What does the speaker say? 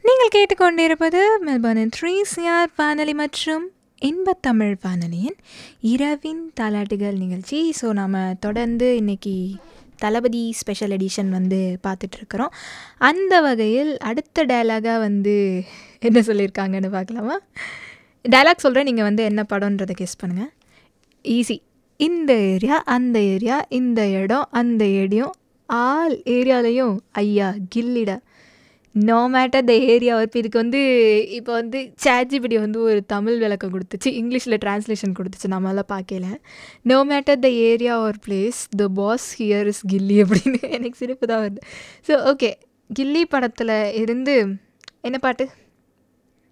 நீங்கள் கேட்டுக்கொண்டிருப்பது மெல்பர்னின் three CR வானொலி மற்றும் இன்பத்தமிழ் வானொலியின் இரவின் தாலாட்டுகள் நிகழ்ச்சி ஸோ நாம் தொடர்ந்து இன்னைக்கு தளபதி ஸ்பெஷல் எடிஷன் வந்து பார்த்துட்ருக்குறோம் அந்த வகையில் அடுத்த டயலாகாக வந்து என்ன சொல்லியிருக்காங்கன்னு பார்க்கலாமா டயலாக் சொல்கிறேன் நீங்கள் வந்து என்ன படம்ன்றதை கெஸ் பண்ணுங்கள் ஈஸி இந்த ஏரியா அந்த ஏரியா இந்த இடம் அந்த இடம் ஆல் ஏரியாலையும் ஐயா கில்லிடா no matter the area work இதுக்கு வந்து இப்போ வந்து சேட்ஜிபிடி வந்து ஒரு தமிழ் விளக்கம் கொடுத்துச்சு இங்கிலீஷில் ட்ரான்ஸ்லேஷன் கொடுத்துச்சு நம்மளால் பார்க்கல நோ மேட்டர் த ஏரியா ஒரு place the boss here is gilli அப்படின்னு எனக்கு சிரிப்பு தான் வருது ஸோ ஓகே கில்லி படத்தில் இருந்து என்ன பாட்டு